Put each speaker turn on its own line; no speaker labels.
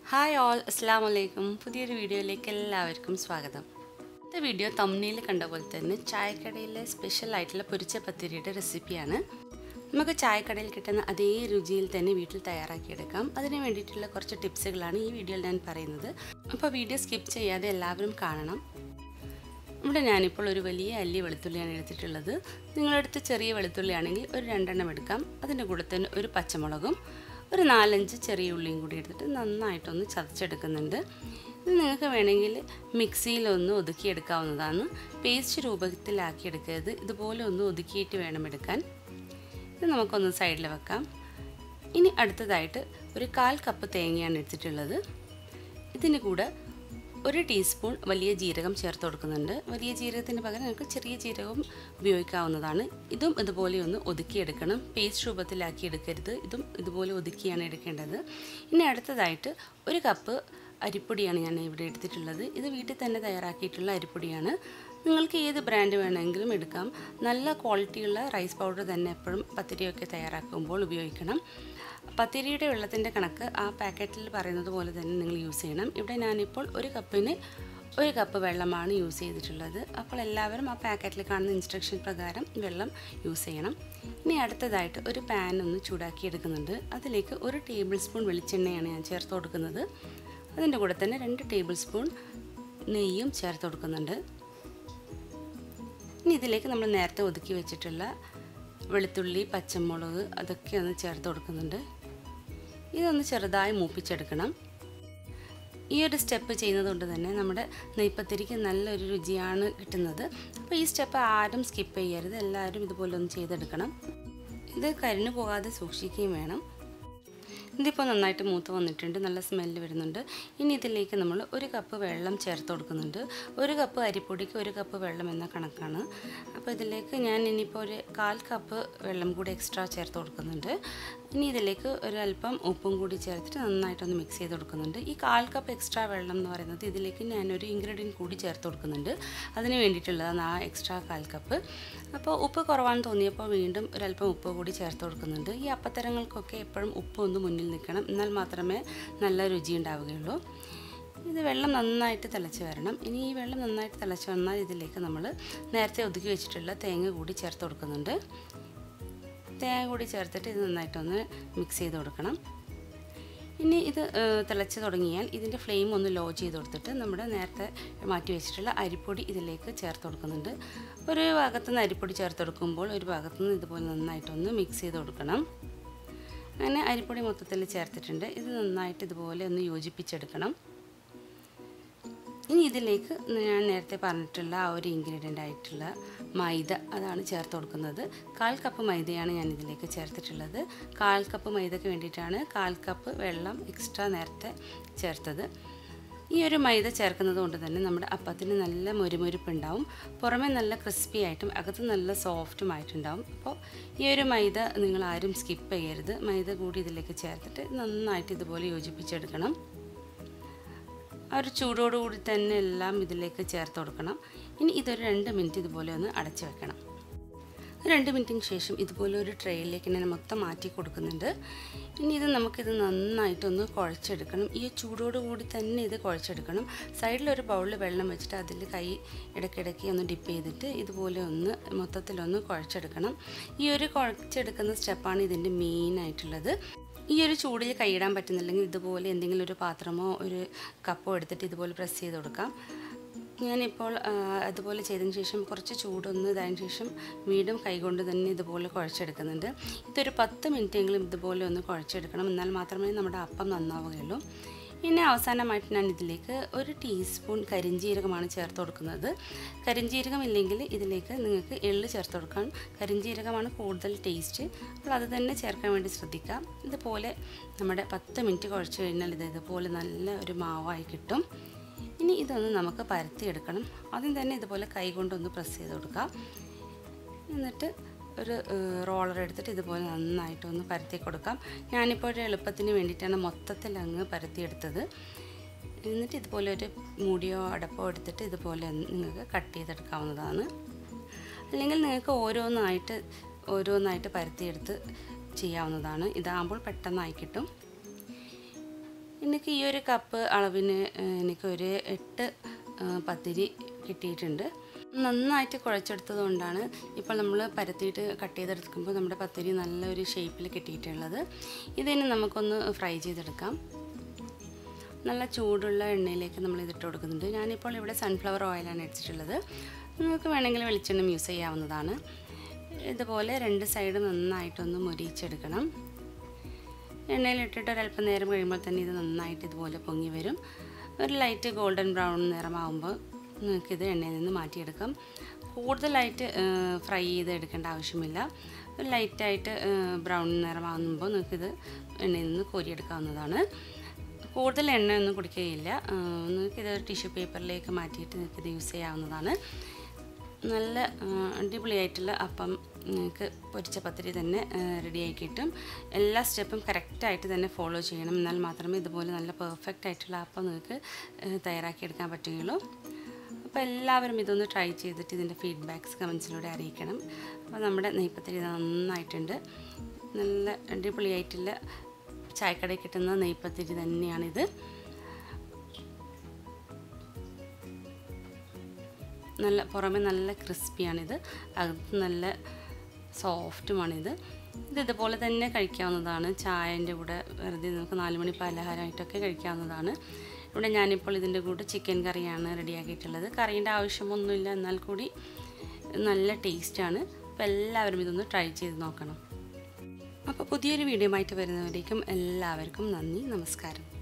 hi all അസ്സാം വലൈക്കും പുതിയൊരു വീഡിയോയിലേക്ക് എല്ലാവർക്കും സ്വാഗതം ഇന്നത്തെ വീഡിയോ തമ്മിൽ കണ്ട പോലെ തന്നെ ചായക്കടയിലെ സ്പെഷ്യൽ ആയിട്ടുള്ള പൊരിച്ച പത്തിരിയുടെ റെസിപ്പിയാണ് നമുക്ക് ചായക്കടയിൽ കിട്ടുന്ന അതേ രുചിയിൽ തന്നെ വീട്ടിൽ തയ്യാറാക്കിയെടുക്കാം അതിന് വേണ്ടിയിട്ടുള്ള കുറച്ച് ടിപ്സുകളാണ് ഈ വീഡിയോയിൽ ഞാൻ പറയുന്നത് അപ്പോൾ വീഡിയോ സ്കിപ്പ് ചെയ്യാതെ എല്ലാവരും കാണണം ഇവിടെ ഞാനിപ്പോൾ ഒരു വലിയ അല്ലി വെളുത്തുള്ളിയാണ് എടുത്തിട്ടുള്ളത് നിങ്ങളടുത്ത് ചെറിയ വെളുത്തുള്ളി ആണെങ്കിൽ ഒരു രണ്ടെണ്ണം എടുക്കാം അതിൻ്റെ കൂടെ തന്നെ ഒരു പച്ചമുളകും ഒരു നാലഞ്ച് ചെറിയ ഉള്ളിയും കൂടി എടുത്തിട്ട് നന്നായിട്ടൊന്ന് ചതച്ചെടുക്കുന്നുണ്ട് ഇത് നിങ്ങൾക്ക് വേണമെങ്കിൽ മിക്സിയിലൊന്ന് ഒതുക്കിയെടുക്കാവുന്നതാണ് പേസ്റ്റ് രൂപത്തിലാക്കി എടുക്കരുത് ഇതുപോലെ ഒന്ന് ഒതുക്കിയിട്ട് വേണം എടുക്കാൻ ഇത് നമുക്കൊന്ന് സൈഡിൽ വെക്കാം ഇനി അടുത്തതായിട്ട് ഒരു കാൽ കപ്പ് തേങ്ങയാണ് എടുത്തിട്ടുള്ളത് ഇതിന് കൂടെ ഒരു ടീസ്പൂൺ വലിയ ജീരകം ചേർത്ത് കൊടുക്കുന്നുണ്ട് വലിയ ജീരകത്തിന് പകരം നമുക്ക് ചെറിയ ജീരകം ഉപയോഗിക്കാവുന്നതാണ് ഇതും ഇതുപോലെ ഒന്ന് ഒതുക്കിയെടുക്കണം പേസ്റ്റ് രൂപത്തിലാക്കി എടുക്കരുത് ഇതും ഇതുപോലെ ഒതുക്കിയാണ് എടുക്കേണ്ടത് ഇനി അടുത്തതായിട്ട് ഒരു കപ്പ് അരിപ്പൊടിയാണ് ഞാൻ ഇവിടെ എടുത്തിട്ടുള്ളത് ഇത് വീട്ടിൽ തന്നെ തയ്യാറാക്കിയിട്ടുള്ള അരിപ്പൊടിയാണ് നിങ്ങൾക്ക് ഏത് ബ്രാൻഡ് വേണമെങ്കിലും എടുക്കാം നല്ല ക്വാളിറ്റിയുള്ള റൈസ് പൗഡർ തന്നെ എപ്പോഴും പത്തിരിയൊക്കെ തയ്യാറാക്കുമ്പോൾ ഉപയോഗിക്കണം പത്തിരിയുടെ വെള്ളത്തിൻ്റെ കണക്ക് ആ പാക്കറ്റിൽ പറയുന്നത് പോലെ തന്നെ നിങ്ങൾ യൂസ് ചെയ്യണം ഇവിടെ ഞാനിപ്പോൾ ഒരു കപ്പിന് ഒരു കപ്പ് വെള്ളമാണ് യൂസ് ചെയ്തിട്ടുള്ളത് അപ്പോൾ എല്ലാവരും ആ പാക്കറ്റിൽ കാണുന്ന ഇൻസ്ട്രക്ഷൻ പ്രകാരം വെള്ളം യൂസ് ചെയ്യണം ഇനി അടുത്തതായിട്ട് ഒരു പാൻ ഒന്ന് ചൂടാക്കി എടുക്കുന്നുണ്ട് അതിലേക്ക് ഒരു ടേബിൾ സ്പൂൺ വെളിച്ചെണ്ണയാണ് ഞാൻ ചേർത്ത് കൊടുക്കുന്നത് അതിൻ്റെ കൂടെ തന്നെ രണ്ട് ടേബിൾ സ്പൂൺ നെയ്യും ചേർത്ത് കൊടുക്കുന്നുണ്ട് ഇനി ഇതിലേക്ക് നമ്മൾ നേരത്തെ ഒതുക്കി വെച്ചിട്ടുള്ള വെളുത്തുള്ളി പച്ചമുളക് അതൊക്കെ ഒന്ന് ചേർത്ത് കൊടുക്കുന്നുണ്ട് ഇതൊന്ന് ചെറുതായി മൂപ്പിച്ചെടുക്കണം ഈ ഒരു സ്റ്റെപ്പ് ചെയ്യുന്നത് കൊണ്ട് തന്നെ നമ്മുടെ നെയ്പ്പത്തിരിക്ക് നല്ലൊരു രുചിയാണ് കിട്ടുന്നത് അപ്പോൾ ഈ സ്റ്റെപ്പ് ആരും സ്കിപ്പ് ചെയ്യരുത് എല്ലാവരും ഇതുപോലെ ഒന്ന് ചെയ്തെടുക്കണം ഇത് കരിഞ്ഞു പോകാതെ സൂക്ഷിക്കുകയും വേണം ഇതിപ്പോൾ നന്നായിട്ട് മൂത്ത് വന്നിട്ടുണ്ട് നല്ല സ്മെല്ല് വരുന്നുണ്ട് ഇനി ഇതിലേക്ക് നമ്മൾ ഒരു കപ്പ് വെള്ളം ചേർത്ത് കൊടുക്കുന്നുണ്ട് ഒരു കപ്പ് അരിപ്പൊടിക്ക് ഒരു കപ്പ് വെള്ളം എന്ന കണക്കാണ് അപ്പോൾ ഇതിലേക്ക് ഞാൻ ഇനിയിപ്പോൾ ഒരു കാൽ കപ്പ് വെള്ളം കൂടി എക്സ്ട്രാ ചേർത്ത് കൊടുക്കുന്നുണ്ട് ഇനി ഇതിലേക്ക് ഒരല്പം ഉപ്പും കൂടി ചേർത്തിട്ട് നന്നായിട്ടൊന്ന് മിക്സ് ചെയ്ത് കൊടുക്കുന്നുണ്ട് ഈ കാൽ കപ്പ് എക്സ്ട്രാ വെള്ളം എന്ന് പറയുന്നത് ഇതിലേക്ക് ഞാനൊരു ഇൻഗ്രീഡിയൻറ്റ് കൂടി ചേർത്ത് കൊടുക്കുന്നുണ്ട് അതിന് വേണ്ടിയിട്ടുള്ളതാണ് ആ എക്സ്ട്രാ കാൽ കപ്പ് അപ്പോൾ ഉപ്പ് കുറവാണെന്ന് തോന്നിയപ്പോൾ വീണ്ടും ഒരല്പം ഉപ്പ് കൂടി ചേർത്ത് കൊടുക്കുന്നുണ്ട് ഈ അപ്പത്തരങ്ങൾക്കൊക്കെ എപ്പോഴും ഉപ്പ് ഒന്ന് മുന്നിൽ നിൽക്കണം എന്നാൽ മാത്രമേ നല്ല രുചി ഉണ്ടാവുകയുള്ളൂ ഇത് വെള്ളം നന്നായിട്ട് തിളച്ച് വരണം ഇനി ഈ വെള്ളം നന്നായിട്ട് തിളച്ച് വന്നാൽ ഇതിലേക്ക് നമ്മൾ നേരത്തെ ഒതുക്കി വെച്ചിട്ടുള്ള തേങ്ങ കൂടി ചേർത്ത് കൊടുക്കുന്നുണ്ട് തേങ്ങ കൂടി ചേർത്തിട്ട് ഇത് നന്നായിട്ടൊന്ന് മിക്സ് ചെയ്ത് കൊടുക്കണം ഇനി ഇത് തിളച്ച് തുടങ്ങിയാൽ ഇതിൻ്റെ ഫ്ലെയിം ഒന്ന് ലോ ചെയ്ത് കൊടുത്തിട്ട് നമ്മുടെ നേരത്തെ മാറ്റി വെച്ചിട്ടുള്ള അരിപ്പൊടി ഇതിലേക്ക് ചേർത്ത് കൊടുക്കുന്നുണ്ട് ഒരു ഭാഗത്തു നിന്ന് അരിപ്പൊടി ചേർത്ത് കൊടുക്കുമ്പോൾ ഒരു ഭാഗത്തു നിന്ന് ഇതുപോലെ നന്നായിട്ടൊന്ന് മിക്സ് ചെയ്ത് കൊടുക്കണം അങ്ങനെ അരിപ്പൊടി മൊത്തത്തിൽ ചേർത്തിട്ടുണ്ട് ഇത് നന്നായിട്ട് ഇതുപോലെ ഒന്ന് യോജിപ്പിച്ചെടുക്കണം ഇനി ഇതിലേക്ക് ഞാൻ നേരത്തെ പറഞ്ഞിട്ടുള്ള ആ ഒരു ഇൻഗ്രീഡിയൻ്റ് ആയിട്ടുള്ള മൈദ അതാണ് ചേർത്ത് കൊടുക്കുന്നത് കാൽ കപ്പ് മൈദയാണ് ഞാൻ ഇതിലേക്ക് ചേർത്തിട്ടുള്ളത് കാൽ കപ്പ് മൈദയ്ക്ക് വേണ്ടിയിട്ടാണ് കാൽ കപ്പ് വെള്ളം എക്സ്ട്രാ നേരത്തെ ചേർത്തത് ഈ ഒരു മൈദ ചേർക്കുന്നത് കൊണ്ട് തന്നെ നമ്മുടെ അപ്പത്തിന് നല്ല മുരുമുരുപ്പ് ഉണ്ടാവും പുറമെ നല്ല ക്രിസ്പി ആയിട്ടും അകത്ത് നല്ല സോഫ്റ്റും ആയിട്ടുണ്ടാവും അപ്പോൾ ഈ ഒരു മൈദ നിങ്ങൾ ആരും സ്കിപ്പ് ചെയ്യരുത് മൈദ കൂടി ഇതിലേക്ക് ചേർത്തിട്ട് നന്നായിട്ട് ഇതുപോലെ യോജിപ്പിച്ചെടുക്കണം ആ ഒരു ചൂടോടുകൂടി തന്നെ എല്ലാം ഇതിലേക്ക് ചേർത്ത് കൊടുക്കണം ഇനി ഇതൊരു രണ്ട് മിനിറ്റ് ഇതുപോലെ ഒന്ന് അടച്ചു വെക്കണം രണ്ട് മിനിറ്റിന് ശേഷം ഇതുപോലെ ഒരു ട്രേയിലേക്ക് ഞാൻ മൊത്തം മാറ്റി കൊടുക്കുന്നുണ്ട് ഇനി ഇത് നമുക്കിത് നന്നായിട്ടൊന്ന് കുഴച്ചെടുക്കണം ഈ ചൂടോടുകൂടി തന്നെ ഇത് കുഴച്ചെടുക്കണം സൈഡിലൊരു ബൗളിൽ വെള്ളം വെച്ചിട്ട് അതിൽ കൈ ഇടയ്ക്കിടയ്ക്ക് ഒന്ന് ഡിപ്പ് ചെയ്തിട്ട് ഇതുപോലെ ഒന്ന് മൊത്തത്തിലൊന്ന് കുഴച്ചെടുക്കണം ഈ ഒരു കുഴച്ചെടുക്കുന്ന സ്റ്റെപ്പാണ് ഇതിൻ്റെ മെയിനായിട്ടുള്ളത് ഈ ഒരു ചൂടിൽ കൈയിടാൻ പറ്റുന്നില്ലെങ്കിൽ ഇതുപോലെ എന്തെങ്കിലും ഒരു പാത്രമോ ഒരു കപ്പോ എടുത്തിട്ട് ഇതുപോലെ പ്രസ് ചെയ്ത് കൊടുക്കാം ഞാനിപ്പോൾ അതുപോലെ ചെയ്തതിന് ശേഷം കുറച്ച് ചൂടൊന്ന് ഇതായതിനു ശേഷം വീണ്ടും കൈകൊണ്ട് തന്നെ ഇതുപോലെ കുഴച്ചെടുക്കുന്നുണ്ട് ഇതൊരു പത്ത് മിനിറ്റെങ്കിലും ഇതുപോലെ ഒന്ന് കുഴച്ചെടുക്കണം എന്നാൽ മാത്രമേ നമ്മുടെ അപ്പം നന്നാവുകയുള്ളൂ പിന്നെ അവസാനമായിട്ട് ഞാൻ ഇതിലേക്ക് ഒരു ടീസ്പൂൺ കരിഞ്ജീരകമാണ് ചേർത്ത് കൊടുക്കുന്നത് കരിഞ്ജീരകം ഇല്ലെങ്കിൽ ഇതിലേക്ക് നിങ്ങൾക്ക് എള്ള് ചേർത്ത് കൊടുക്കാം കരിഞ്ജീരകമാണ് കൂടുതൽ ടേസ്റ്റ് അപ്പോൾ അത് തന്നെ ചേർക്കാൻ വേണ്ടി ശ്രദ്ധിക്കാം ഇതുപോലെ നമ്മുടെ പത്ത് മിനിറ്റ് കുഴച്ച് കഴിഞ്ഞാൽ ഇത് ഇതുപോലെ നല്ല ഒരു മാവായി കിട്ടും ഇനി ഇതൊന്ന് നമുക്ക് പരത്തിയെടുക്കണം ആദ്യം തന്നെ ഇതുപോലെ കൈ കൊണ്ടൊന്ന് പ്രസ് ചെയ്ത് കൊടുക്കാം എന്നിട്ട് ഒരു റോളർ എടുത്തിട്ട് ഇതുപോലെ നന്നായിട്ടൊന്ന് പരത്തി കൊടുക്കാം ഞാനിപ്പോൾ ഒരു എളുപ്പത്തിന് വേണ്ടിയിട്ടാണ് മൊത്തത്തിൽ അങ്ങ് പരത്തിയെടുത്തത് എന്നിട്ട് ഇതുപോലെ ഒരു മൂടിയോ അടപ്പോ എടുത്തിട്ട് ഇതുപോലെ നിങ്ങൾക്ക് കട്ട് ചെയ്തെടുക്കാവുന്നതാണ് അല്ലെങ്കിൽ നിങ്ങൾക്ക് ഓരോന്നായിട്ട് ഓരോന്നായിട്ട് പരത്തിയെടുത്ത് ചെയ്യാവുന്നതാണ് ഇതാകുമ്പോൾ പെട്ടെന്നായി കിട്ടും എനിക്ക് ഈ ഒരു കപ്പ് അളവിന് എനിക്കൊരു എട്ട് പത്തിരി കിട്ടിയിട്ടുണ്ട് നന്നായിട്ട് കുഴച്ചെടുത്തത് കൊണ്ടാണ് ഇപ്പോൾ നമ്മൾ പരത്തിയിട്ട് കട്ട് ചെയ്തെടുക്കുമ്പോൾ നമ്മുടെ പത്തിരി നല്ലൊരു ഷേപ്പിൽ കിട്ടിയിട്ടുള്ളത് ഇതിന് നമുക്കൊന്ന് ഫ്രൈ ചെയ്തെടുക്കാം നല്ല ചൂടുള്ള എണ്ണയിലേക്ക് നമ്മൾ ഇതിട്ട് കൊടുക്കുന്നുണ്ട് ഞാനിപ്പോൾ ഇവിടെ സൺഫ്ലവർ ഓയിലാണ് എടുത്തിട്ടുള്ളത് നിങ്ങൾക്ക് വേണമെങ്കിൽ വെളിച്ചെണ്ണ യൂസ് ചെയ്യാവുന്നതാണ് ഇതുപോലെ രണ്ട് സൈഡ് നന്നായിട്ടൊന്ന് മുരിച്ചെടുക്കണം എണ്ണയിലിട്ടിട്ട് ഒരല്പം നേരം കഴിയുമ്പോൾ തന്നെ ഇത് നന്നായിട്ട് ഇതുപോലെ പൊങ്ങി വരും ഒരു ലൈറ്റ് ഗോൾഡൻ ബ്രൗൺ നിറമാകുമ്പോൾ നിങ്ങൾക്കിത് എണ്ണയിൽ നിന്ന് മാറ്റിയെടുക്കാം കൂടുതലായിട്ട് ഫ്രൈ ചെയ്ത് എടുക്കേണ്ട ആവശ്യമില്ല ഒരു ലൈറ്റായിട്ട് ബ്രൗൺ നിറമാകുമ്പോൾ നിങ്ങൾക്കിത് എണ്ണയിൽ നിന്ന് കോരിയെടുക്കാവുന്നതാണ് കൂടുതൽ എണ്ണയൊന്നും കുടിക്കുകയില്ല നിങ്ങൾക്കിത് ടിഷ്യൂ പേപ്പറിലേക്ക് മാറ്റിയിട്ട് നിങ്ങൾക്കിത് യൂസ് ചെയ്യാവുന്നതാണ് നല്ല അടിപൊളിയായിട്ടുള്ള അപ്പം നിങ്ങൾക്ക് പൊരിച്ച പത്തിരി തന്നെ റെഡിയായി കിട്ടും എല്ലാ സ്റ്റെപ്പും കറക്റ്റായിട്ട് തന്നെ ഫോളോ ചെയ്യണം എന്നാൽ മാത്രമേ ഇതുപോലെ നല്ല പെർഫെക്റ്റ് ആയിട്ടുള്ള അപ്പം നിങ്ങൾക്ക് തയ്യാറാക്കിയെടുക്കാൻ പറ്റുകയുള്ളൂ അപ്പോൾ എല്ലാവരും ഇതൊന്ന് ട്രൈ ചെയ്തിട്ട് ഇതിൻ്റെ ഫീഡ്ബാക്ക്സ് കമൻസിലൂടെ അറിയിക്കണം അപ്പോൾ നമ്മുടെ നെയ്പ്പത്തിരി നന്നായിട്ടുണ്ട് നല്ല അടിപൊളിയായിട്ടുള്ള ചായക്കടയിൽ കിട്ടുന്ന നെയ്പ്പത്തിരി തന്നെയാണിത് നല്ല പുറമെ നല്ല ക്രിസ്പിയാണിത് അകത്ത് നല്ല സോഫ്റ്റുമാണിത് ഇത് ഇതുപോലെ തന്നെ കഴിക്കാവുന്നതാണ് ചായൻ്റെ കൂടെ വെറുതെ നമുക്ക് നാല് മണി പലഹാരമായിട്ടൊക്കെ കഴിക്കാവുന്നതാണ് ഇവിടെ ഞാനിപ്പോൾ ഇതിൻ്റെ കൂടെ ചിക്കൻ കറിയാണ് റെഡിയാക്കിയിട്ടുള്ളത് കറീൻ്റെ ആവശ്യമൊന്നുമില്ല എന്നാൽ കൂടി നല്ല ടേസ്റ്റാണ് അപ്പോൾ എല്ലാവരും ഇതൊന്ന് ട്രൈ ചെയ്ത് നോക്കണം അപ്പോൾ പുതിയൊരു വീഡിയോ ആയിട്ട് വരുന്നവരേക്കും എല്ലാവർക്കും നന്ദി നമസ്കാരം